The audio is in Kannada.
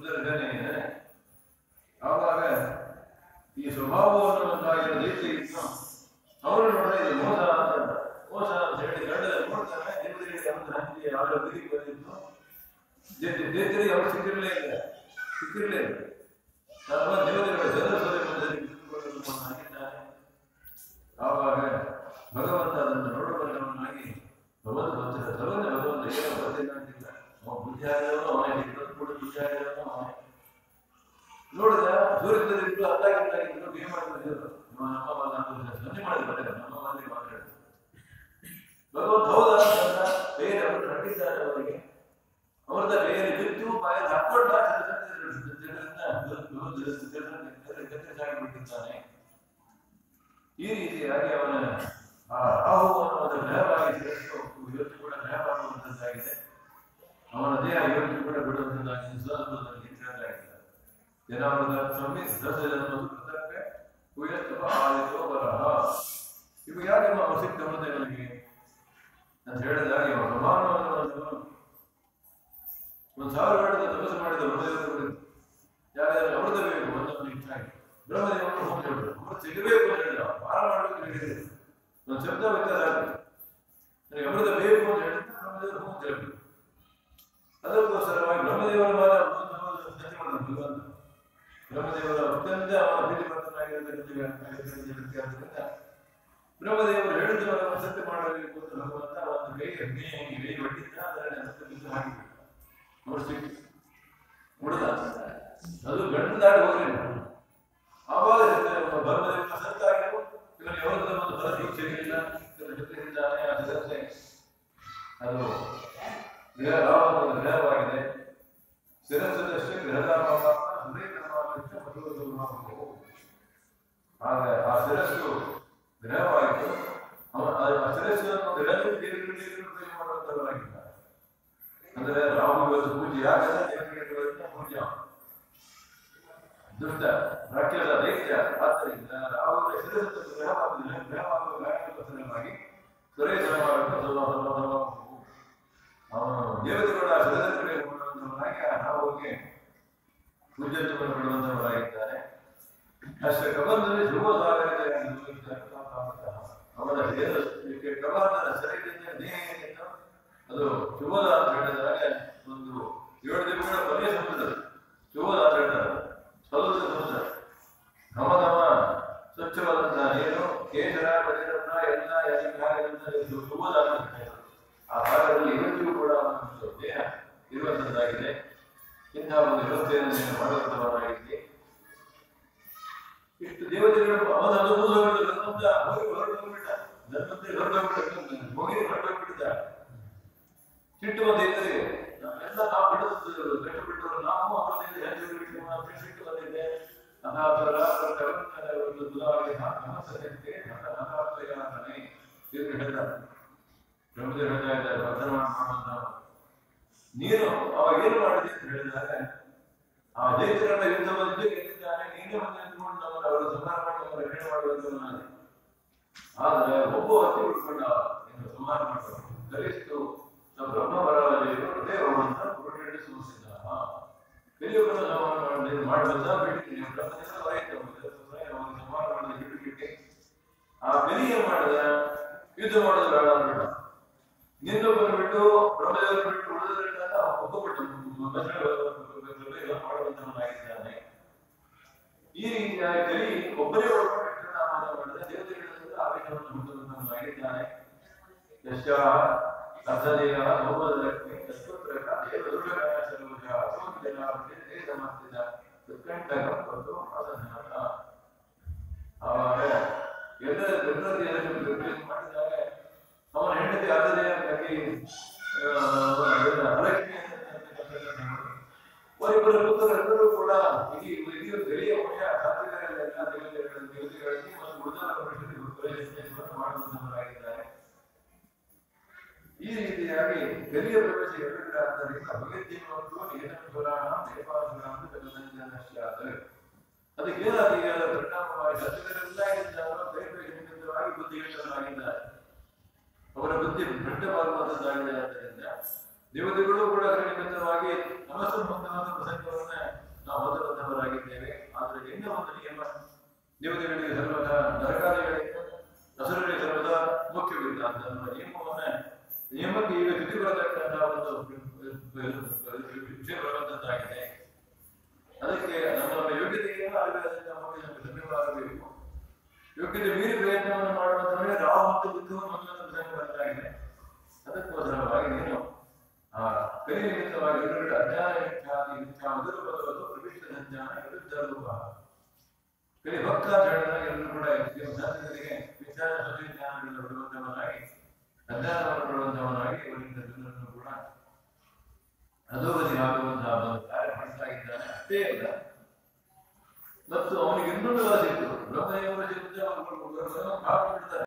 ರುದ್ರನೇ ಇದ್ದಾನೆ ಆವಾಗ ಈ ಸ್ವಭಾವವನ್ನು ಕಾಯಿನ ದೈತ್ಯಗಿನ್ನು ಅವರು ನೋಡಿದ್ರೆ ಇದು ಮೋಸ ಅಂತ ಮೋಸ ಅಂತ ಹೇಳಿ ಗಂಡದಲ್ಲಿ ನೋಡ್ತಾರೆ ದೇವರಿಗೆ ಅವನ ಹಂಚಿ ಅವರ ಬದಿಗೆ ಬಂದಿದ್ದು ದೈತ್ಯ- ದೈತ್ಯರಿಗೆ ಅವರು ಸಿಕ್ಕಿರಲೇ ಇಲ್ಲ ಸಿಕ್ಕಿರಲೇ ಇಲ್ಲ ನಮ್ಮ ದೇವತೆಗಳ ಜನಸಭೆ ಮಧ್ಯದಲ್ಲಿ ಕುಳಿತುಕೊಳ್ಳಲು ಹಾಕಿದ್ದಾನೆ ಆವಾಗ ಭಗವಂತ ಅದನ್ನು ನೋಡಬಲ್ಲವನಾಗಿ ಭಗವಂತ ಗೊತ್ತಿಲ್ಲ ಸರ್ವಜ್ಞ ಭಗವಂತ ಏನೋ ಗೊತ್ತಿಲ್ಲ ಅಂತಿಲ್ಲ ಅವ ಬುದ್ಧಿಯಾದವನು ಅವನೇ ಇನ್ನೊಂದು ಕೂಡ ಬುದ್ಧಿಯಾದವನು ಅವನೇ ನೋಡಿದ ಸೂರ್ಯದಲ್ಲಿ ಅದ್ದಾಗಿದ್ದಾಗಿದ್ದು ಏನು ಮಾಡ್ತಿದ್ರು ನಮ್ಮ ನಮ್ಮ ನಮ್ಮ ಸಂಜೆ ಮಾಡಿದ್ರೆ ನಮ್ಮ ಮಂದಿ ಮಾತಾಡಿದ್ರು ಭಗವಂತ ಹೌದಾ ಅಂತ ಬೇರೆ ಅವರು ಕಂಡಿದ್ದಾರೆ ಅವರಿಗೆ ಅವರದ ಬೇರೆ ಬಿದ್ದು ಬಾಯಲ್ಲಿ ಹಾಕೊಂಡ ಬಿಟ್ಟಿದ್ದಾನೆ ಈ ರೀತಿಯಾಗಿ ಅವನ ಆ ರಾಹುವನ್ನು ಒಂದು ಗ್ರಹವಾಗಿ ಸೇರಿಸು ಇವತ್ತು ಕೂಡ ಗ್ರಹವಾಗುವಂತದ್ದಾಗಿದೆ ಅವನ ದೇಹ ಇವತ್ತು ಕೂಡ ಬಿಡುವಂತದ್ದಾಗಿದೆ ಸ್ವಲ್ಪದಲ್ಲಿ ನಿಂತಿರಲಾಗಿದೆ ಜನಾವರದ ಸ್ವಾಮಿ ದಸರನ್ನು ಕೃತಕ್ಕೆ ಕುಯತ್ತು ಆಯಿತು ಬರಹ ಇವು ಯಾಕೆ ನಾವು ಸಿಕ್ಕ ನನಗೆ ಅಂತ ಹೇಳಿದಾಗ ಇವ ಪ್ರಮಾಣವನ್ನು ಒಂದು ಸಾವಿರ ವರ್ಷದ ತಪಸ್ಸು ಮಾಡಿದ ಬ್ರಹ್ಮದೇವರು ಯಾಕಂದ್ರೆ ಅಮೃತ ಬೇಕು ಒಂದೊಂದು ಹೆಚ್ಚಾಗಿ ಬ್ರಹ್ಮದೇವರು ಹೋಗಿ ಹೇಳಿದ್ರು ಅಮೃತ ಸಿಗಬೇಕು ಅಂತ ಹೇಳಿದ ಪಾರ ಮಾಡಬೇಕು ಅಂತ ಹೇಳಿದ್ರು ಒಂದು ಶಬ್ದ ವ್ಯತ್ಯಾಸ ಆಗುತ್ತೆ ನನಗೆ ಅಮೃತ ಬೇಕು ಅಂತ ಹೇಳಿದ್ರೆ ಬ್ರಹ್ಮದೇವರು ಹೋಗಿ ಹೇಳಿದ್ರು ಅದಕ್ಕೋಸ್ಕರವಾಗಿ ಬ್ರಹ್ಮದೇವರ ಮಾಡ ಸಂತೆ ಮಾಡಿದ ಭಗವಂತ ಬ್ರಹ್ಮದೇವರ ಅತ್ಯಂತ ಅವನ ಪ್ರೀತಿಪತ್ರನಾಗಿರತಕ್ಕಂಥ ವ್ಯಕ್ತಿ ಆದ್ದರಿಂದ ಬ್ರಹ್ಮದೇವರು ಹೇಳಿದವರನ್ನು ಸತ್ಯ ಮಾಡಬೇಕು ಅಂತ ಭಗವಂತ ಒಂದು ಕೈ ಅಗ್ನಿಯಾಗಿ ಕೈ ಹೊಟ್ಟಿದ್ದ ಅದರಲ್ಲಿ ಸತ್ಯ ಬಿದ್ದು ಹಾಕಿಬಿಟ್ಟ ನೋಡಿ ಸಿಕ್ತು ಉಳಿದ ಅದು ಗಂಟು ದಾಟಿ ಹೋಗ್ಲಿಲ್ಲ ಆವಾಗ ಬ್ರಹ್ಮದೇವನ ಸತ್ತಾಗಿರು ಇವನು ಯಾವಾಗ ಒಂದು ಬರಲಿಕ್ಕೆ ಸಿಗಲಿಲ್ಲ ಇವನ ಜೊತೆಗಿದ್ದಾನೆ ಆ ಸದಸ್ಯೆ ಅದು ಗ್ರಹ ರಾಮನ ಗ್ರಹವಾಗಿದೆ ಶಿರಸದಷ್ಟು ಗ್ರಹರಾಮ ಸುರೇಂದ್ರನಾಮಕ್ಕೆ ಮಧುರವು ಆಗ ಆ ಶಿರಸ್ಸು ಗ್ರಹವಾಯಿತು ಅವನ ಆ ಶಿರಸ್ಸನ್ನು ಗ್ರಹಕ್ಕೆ ದೇವರಿಗೆ ಮಾಡುವಂತವರಾಗಿದ್ದಾರೆ ಅಂದ್ರೆ ರಾಹು ಇವತ್ತು ಪೂಜೆ ಯಾಕಂದ್ರೆ ದೇವರಿಗೆ ಪೂಜೆ ದುಷ್ಟ ರಾಕ್ಷಸ ದೈತ್ಯ ಆದ್ದರಿಂದ ರಾಹುಗಳ ಶಿರಸ್ಸು ಗ್ರಹವಾಗುವುದಿಲ್ಲ ಗ್ರಹವಾಗುವ ಗಾಯನವಾಗಿ ಸುರೇಶ ಅವನು ದೇವತೆಗಳ ಶಿರದಲ್ಲಿ ಮಾಡುವಂತವನಾಗಿ ಆ ರಾಹುವಿಗೆ ಪೂಜ್ಯತ್ವವನ್ನು ಪಡುವಂತವರಾಗಿದ್ದಾರೆ ಅಷ್ಟ ಕಬಂಧದಲ್ಲಿ ಶುಭ ಸಾಗರತೆಯಾಗಿ ಅವನ ದೇಹ ಕಬಂಧನ ಶರೀರದಿಂದ ದೇಹ ಏನಿತ್ತು ಅದು ಶುಭದ ಅಂತ ಹೇಳಿದಾಗ ಒಂದು ಏಳು ದಿನಗಳ ಕೊನೆಯ ಸಮುದ್ರ ಶುಭದ ಅಂತ ಹೇಳ್ತಾರೆ ಸ್ವಲ್ಪದ ಸಮುದ್ರ ಘಮ ಘಮ ಸ್ವಚ್ಛವಾದಂತಹ ನೀರು ಕೇಸರ ಬದಿರತ್ನ ಎಲ್ಲ ಎಲ್ಲ ಶುಭದ ಅಂತ ಹೇಳ್ತಾರೆ ಆ ಭಾಗದಲ್ಲಿ ಇವತ್ತಿಗೂ ಕೂಡ ಒಂದು ದೇಹ ಇರುವಂತದ್ದಾಗಿದೆ ಇಂತಹ ಒಂದು ವ್ಯವಸ್ಥೆಯನ್ನು ನೀನು ಮಾಡುವಂತವರಾಗಿದ್ದೆ ಇಷ್ಟು ದೇವತೆಗಳು ಅವನ ಅನುಭವಗಳು ಧರ್ಮಂತ ಹೋಗಿ ಹೊರಟೋಗ್ಬಿಟ್ಟ ಧರ್ಮಂತೆ ಹೊರಟೋಗ್ಬಿಟ್ಟ ಹೋಗಿ ಹೊರಟೋಗ್ಬಿಟ್ಟಿದ್ದ ಸಿಟ್ಟು ಒಂದು ಇದ್ದರಿಗೆ ಎಲ್ಲ ನಾವು ಬಿಡೋದು ಕಟ್ಟು ಬಿಟ್ಟರು ನಾವು ಅವರಲ್ಲಿ ಹೆಜ್ಜೆ ಬಿಟ್ಟು ನಾವು ಸಿಟ್ಟು ಬಂದಿದೆ ಅನಾಥರ ಕರುಣರ ಒಂದು ದುಲಾಗಿ ನಮಸ್ತೆ ಅನಾಥಯಾತನೆ ಇದು ಹೇಳ್ತಾರೆ ಬ್ರಹ್ಮದೇವ ಹೇಳ್ತಾ ಇದ್ದಾರೆ ಭದ್ರಮಾನ ಮಾಡುವಂತ ನೀನು ಅವಾಗ ಏನು ಮಾಡಿದೆ ಅಂತ ಹೇಳಿದಾಗ ಆ ದೈತ್ಯರನ್ನ ಯುದ್ಧ ಬಂದು ಗೆದ್ದಿದ್ದಾನೆ ನೀನೇ ಒಂದು ನಿಂತ್ಕೊಂಡು ನಮ್ಮನ್ನು ಅವರ ಸಂಹಾರ ಮಾಡಿ ನಮ್ಮನ್ನು ರಕ್ಷಣೆ ಮಾಡುವಂತವನಾನೆ ಆದ್ರೆ ಒಬ್ಬ ಹತ್ತಿ ಬಿಟ್ಕೊಂಡ ನೀನು ಸಂಹಾರ ಮಾಡ್ತಾರೆ ಗರಿಷ್ಠು ನಮ್ಮ ಬ್ರಹ್ಮ ಬರವಲ್ಲಿಯು ಹೃದಯ ಅಂತ ಪುರುಷರಿಗೆ ಸೂಚಿಸಿದ ಕಲಿಯುಗನ ಸಂಹಾರ ಮಾಡಿ ಮಾಡುವಂತ ಬಿಟ್ಟು ನೀವು ಬ್ರಹ್ಮದಿಂದ ಹೊರಗೆ ಅವನು ಸಂಹಾರ ಮಾಡಿದ ಬಿಟ್ಟು ಬಿಟ್ಟು ಆ ಕಲಿ ಏನ್ ಮಾಡಿದ ಯುದ್ಧ ಮಾಡೋದು ಬೇಡ ಅಂದ್ಬಿಟ್ಟ ನಿನ್ನ ಬಂದ್ಬಿಟ್ಟು ಬ್ರಹ್ಮದೇವರು ಬಿಟ್ಟು ಉಳಿದ್ರಿಂದ ಒಪ್ಪಬಿಟ್ಟು ಮಾಡುವಂತವನಾಗಿದ್ದಾನೆ ಈ ರೀತಿಯಾಗಿ ಕಲಿ ಒಬ್ಬರೇ ಒಳಗೊಂಡು ಮಾಡಿದ ದೇವತೆಗಳಿಂದ ಆವೇಶವನ್ನು ಹೊಂದುವಂತವನಾಗಿದ್ದಾನೆ ಯಶ ಅರ್ಥದೇಹ ಸೌಭದ್ರಕ್ಕೆ ತತ್ವತ್ರಕ ದೇವದುರ್ಗರಾಯ ಸರ್ವಜ ಅಸೋಕ್ ಜನ ಸಮರ್ಥಿತ ಉತ್ಕಂಠಕ ಮತ್ತು ಅಸಹನತ ಆವಾಗ ಎಲ್ಲರ ಪ್ರಕೃತಿಯನ್ನು ಮಾಡಿದಾಗ ಅವನ ಹೆಂಡತಿ ಅರ್ಧದೇಹ ಕಟ್ಟಿ ಅವರಿಬ್ಬರ ಪುತ್ರರೆಲ್ಲರೂ ಕೂಡ ಇಡೀ ಇಡೀ ಗೆಳೆಯ ವಶ ಸಾತ್ವಿಕರೆಲ್ಲ ಎಲ್ಲ ದೇವತೆಗಳ ದೇವತೆಗಳಲ್ಲಿ ಮತ್ತು ಉಳಿದ ಮಾಡುವಂತವರಾಗಿದ್ದಾರೆ ಈ ರೀತಿಯಾಗಿ ಗಲಿಯ ಪ್ರವೇಶ ಎರಡರಾದ್ದರಿಂದ ಭಗವದ್ಗೀತೆ ಮತ್ತು ಏನನ್ನು ಪುರಾಣ ದೇವಾಸುರ ಅಂತ ತನ್ನಂಜನಶ್ಯಾದ ಅದಕ್ಕೆ ಏನಾಗಿದೆ ಅದರ ಪರಿಣಾಮವಾಗಿ ಸತ್ಯಗಳೆಲ್ಲ ಇದ್ದಾರೋ ಬೇರೆ ಬೇರೆ ನಿಮಿತ್ತವಾಗಿ ಬುದ್ಧಿಗಳಾಗಿದ್ದಾರೆ ಅವರ ಬುದ್ಧಿ ಭ್ರಷ್ಟವಾಗುವಂತದ್ದಾಗಿದೆ ಆದ್ದರಿಂದ ದೇವತೆಗಳು ಕೂಡ ಅದರ ನಿಮಿತ್ತವಾಗಿ ನಮಸ್ಸನ್ನು ಹೊಂದುವಂತ ಪ್ರಸಂಗವನ್ನ ವಿಷಯ ಬರುವಂತದ್ದಾಗಿದೆ ಅದಕ್ಕೆ ನಮ್ಮ ನಮ್ಮ ಯೋಗ್ಯತೆಯನ್ನು ಅರಿವಿಲ್ಲದೆ ನಮಗೆ ನಮಗೆ ಲಭ್ಯವಾಗಬೇಕು ಯೋಗ್ಯತೆ ಮೀರಿ ಪ್ರಯತ್ನವನ್ನು ಮಾಡುವಂತಂದ್ರೆ ರಾಹು ಮತ್ತು ಬುದ್ಧವನ್ನು ಹೊಂದುವಂತ ಪ್ರಸಂಗ ಬರ್ತಾಗಿದೆ ಅದಕ್ಕೋಸ್ಕರವಾಗಿ ನೀನು ಆ ಕಲಿ ನಿಮಿತ್ತವಾಗಿ ಎದುರುಗಡೆ ಅಜ್ಞಾನ ಮಿಥ್ಯಾದಿ ಮಿಥ್ಯಾ ಮೊದಲು ಬರುವುದು ಪ್ರವಿಷ್ಟ ಅಜ್ಞಾನ ವಿರುದ್ಧ ರೂಪ ಕಲಿ ಭಕ್ತ ಅಂತ ಹೇಳಿದಾಗ ಎಲ್ಲರೂ ಕೂಡ ಜ್ಞಾನಿಗಳಿಗೆ ವಿಜ್ಞಾನ ಸುಜ್ಞಾನಗಳನ್ನು ಬಿಡುವಂತವನಾಗಿ ಅಜ್ಞಾನವನ್ನು ಬಿಡುವಂತವನಾಗಿ ಇವರಿಂದ ಜನರನ್ನು ಕೂಡ ಅಧೋಗತಿ ಆಗುವಂತಹ ಒಂದು ಕಾರ್ಯ ಮಾಡ್ತಾ ಇದ್ದಾನೆ ಅಷ್ಟೇ ಅಲ್ಲ ಮತ್ತು ಅವನಿಗೆ ಇನ್ನೊಂದು ವಾಸಿತ್ತು ಬ್ರಹ್ಮದೇವರ ಜೊತೆ ಅವರು ಭಾಗ ಬಿಡ್ತಾರೆ